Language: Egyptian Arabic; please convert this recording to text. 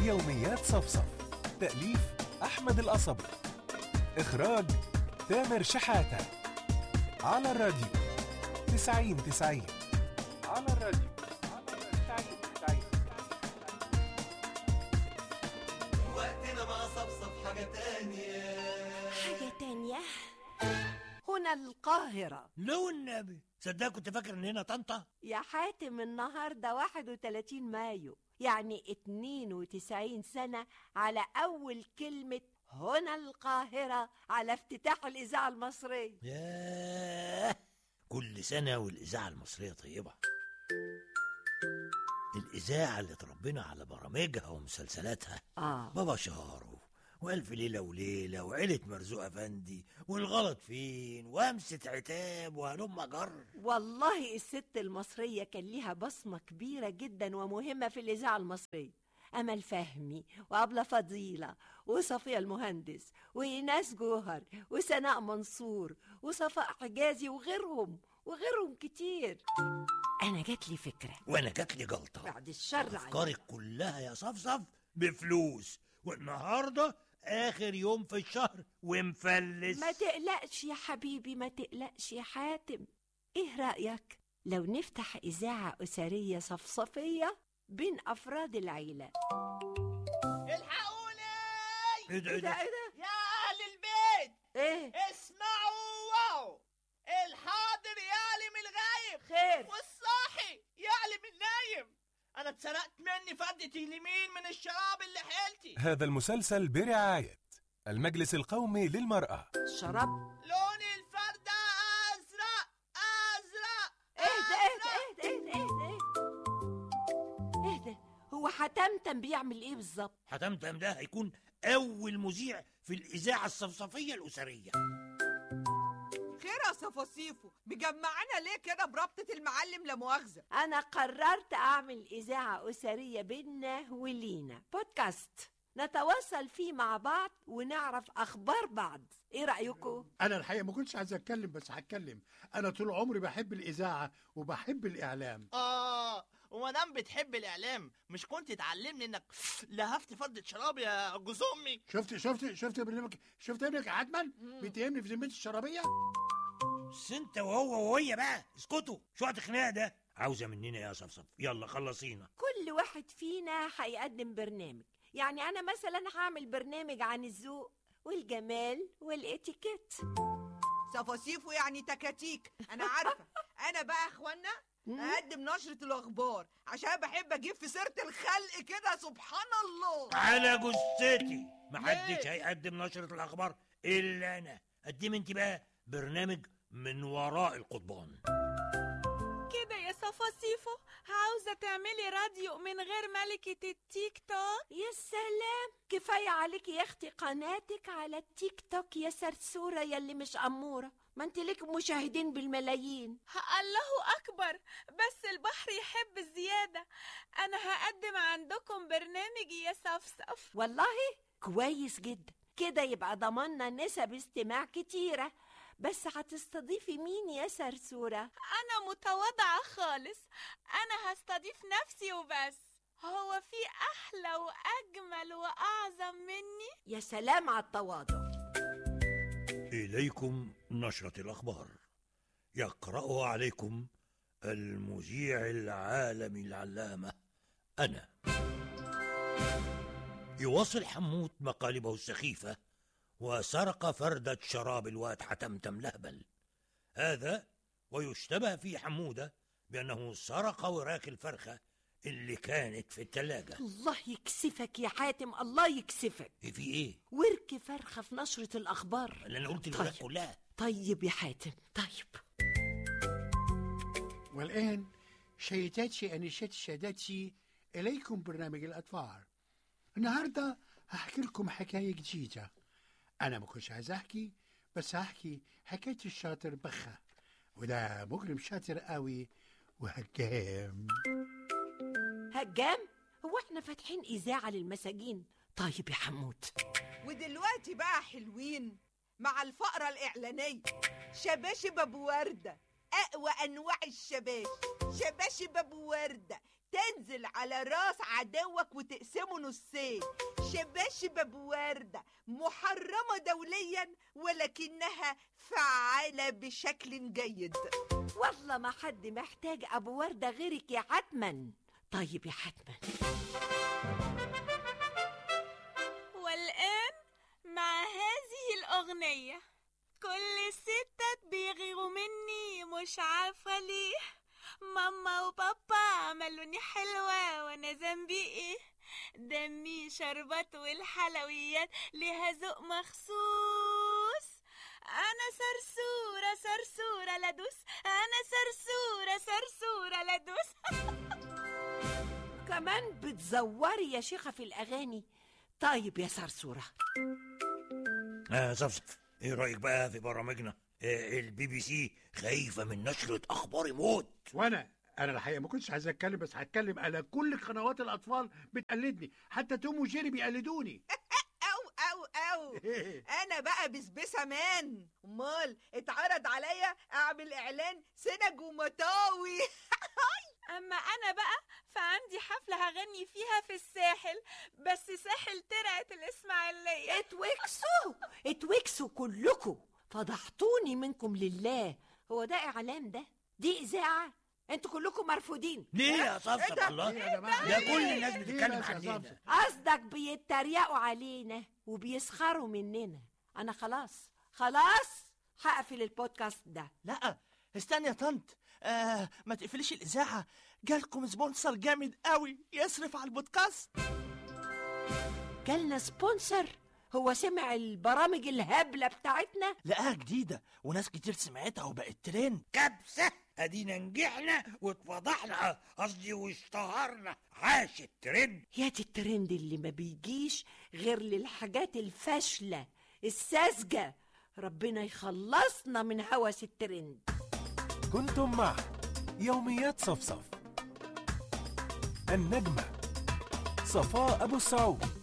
يوميات صفصف تأليف أحمد القصبي إخراج تامر شحاتة على الراديو تسعين تسعين على الراديو تسعين تسعين وقتنا مع صفصف حاجة تانية حاجة تانية هنا القاهرة لو النبي صدق كنت فاكر ان هنا طنطا يا حاتم النهاردة 31 مايو يعني 92 سنة على أول كلمة هنا القاهرة على افتتاح الإذاعة المصرية ياه كل سنة والإذاعة المصرية طيبة الإذاعة اللي اتربينا على برامجها ومسلسلاتها آه بابا شارو وألف ليلة وليلة وعيلة مرزوق أفندي والغلط فين وأمسة عتاب وهلم جر والله الست المصرية كان ليها بصمة كبيرة جدا ومهمة في الإذاعة المصرية أمل فهمي وأبلة فضيلة وصفية المهندس وإيناس جوهر وسناء منصور وصفاء حجازي وغيرهم وغيرهم كتير أنا جات لي فكرة وأنا جات لي جلطة بعد الشر عليك أفكارك كلها يا صفصف بفلوس والنهاردة آخر يوم في الشهر ومفلس ما تقلقش يا حبيبي ما تقلقش يا حاتم ايه رأيك لو نفتح إذاعة أسرية صفصفية بين أفراد العيلة الحقوني إيه ده إيه ايه ده ده ايه ده يا اهل البيت ايه اسمعوا واو الحاضر يعلم الغايب خير والصاحي يعلم النايم انا اتسرقت مني فردة اليمين من الشراب اللي حيلتي هذا المسلسل برعاية المجلس القومي للمرأة شراب لون الفردة ازرق ازرق ايه ده ايه أزرق. ده ايه ده ايه ده ايه ده ايه ده هو حتمتم بيعمل ايه بالظبط حتمتم ده هيكون أول مذيع في الإذاعة الصفصفية الأسرية خير يا صفاصيفو مجمعانا ليه كده بربطة المعلم لا مؤاخذة أنا قررت أعمل إذاعة أسرية بينا ولينا بودكاست نتواصل فيه مع بعض ونعرف أخبار بعض إيه رأيكم؟ انا الحقيقه ما كنتش عايز اتكلم بس هتكلم انا طول عمري بحب الاذاعه وبحب الاعلام اه وما دام بتحب الاعلام مش كنت تعلمني انك لهفت فردة شراب يا جوز امي شفت شفت شفت برنامج شفت ابنك يا عدمن بيتهمني في ذمتي الشرابيه بس انت وهو وهي بقى اسكتوا شو وقت خناق ده عاوزة مننا يا صفصف يلا خلصينا كل واحد فينا هيقدم برنامج يعني أنا مثلا هعمل برنامج عن الذوق والجمال والإتيكيت صفاصيفو يعني تكاتيك انا عارفة انا بقى يا اخوانا اقدم نشرة الاخبار عشان بحب اجيب في سيرة الخلق كده سبحان الله على جثتي محدش ليه؟ هيقدم نشرة الأخبار إلا أنا قدم انت بقى برنامج من وراء القضبان كده يا صفاصيفو عاوزة تعملي راديو من غير ملكة التيك توك يا سلام كفاية عليك يا أختي قناتك على التيك توك يا سرسورة يلي مش أمورة ما انت لك مشاهدين بالملايين الله أكبر بس البحر يحب الزيادة أنا هقدم عندكم برنامج يا صفصف والله كويس جدا كده يبقى ضمننا نسب استماع كتيرة بس هتستضيفي مين يا سرسورة؟ أنا متواضعة خالص أنا هستضيف نفسي وبس هو في أحلى وأجمل وأعظم مني يا سلام على التواضع إليكم نشرة الأخبار يقرأها عليكم المذيع العالمي العلامة أنا يواصل حموت مقالبه السخيفة وسرق فردة شراب الواد حتمتم لهبل هذا ويشتبه في حمودة بأنه سرق وراك الفرخة اللي كانت في الثلاجة الله يكسفك يا حاتم الله يكسفك إيه في إيه؟ ورك فرخة في نشرة الأخبار اللي أنا قلت الوراك طيب. كلها طيب يا حاتم طيب والان شيتاتي انشات شاداتي اليكم برنامج الاطفال النهارده هحكي لكم حكايه جديده انا ما كنتش عايز احكي بس هحكي حكايه الشاطر بخه وده مجرم شاطر قوي وهجام هجام هو احنا فاتحين إذاعة للمساجين طيب يا حمود ودلوقتي بقى حلوين مع الفقرة الإعلانية شباشب أبو وردة أقوى أنواع الشباشب شباشب أبو وردة تنزل على راس عدوك وتقسمه نصين شباشب ابو ورده محرمه دوليا ولكنها فعاله بشكل جيد والله ما حد محتاج ابو ورده غيرك يا حتما طيب يا حتما والآن مع هذه الأغنية كل الستات بيغيروا مني مش عارفة ليه ماما وبابا عملوني حلوة وانا ذنبي ايه دمي شربت والحلويات ليها ذوق مخصوص انا سرسورة سرسورة لدوس انا سرسورة سرسورة لدوس كمان بتزوري يا شيخة في الأغاني طيب يا صرصورة آه صفصف ايه رايك بقى في برامجنا آه البي بي سي خايفه من نشره اخبار موت وانا انا الحقيقه ما كنتش عايز اتكلم بس هتكلم على كل قنوات الاطفال بتقلدني حتى توم وجيري بيقلدوني او او او انا بقى بسبسه مان امال اتعرض عليا اعمل اعلان سنج ومطاوي اما انا بقى فعندي حفلة هغني فيها في الساحل بس ساحل ترعة الاسماعيلية اتوكسوا اتوكسوا كلكم فضحتوني منكم لله هو ده إعلان ده دي إذاعة انتوا كلكم مرفوضين ليه يا صفصف ده؟ الله إيه يا جماعة؟ ده كل الناس ليه بتتكلم بس يا عننا صفصف؟ قصدك بيتريقوا علينا وبيسخروا مننا انا خلاص خلاص هقفل البودكاست ده لا استني يا طنط آه ما تقفليش الاذاعه جالكم سبونسر جامد قوي يصرف على البودكاست جالنا سبونسر هو سمع البرامج الهبلة بتاعتنا لقاها جديده وناس كتير سمعتها وبقت ترند كبسه ادينا نجحنا واتفضحنا قصدي واشتهرنا عاش الترند يا دي الترند اللي ما بيجيش غير للحاجات الفاشلة الساذجة ربنا يخلصنا من هوس الترند كنتم مع يوميات صفصف النجمة صفاء أبو السعود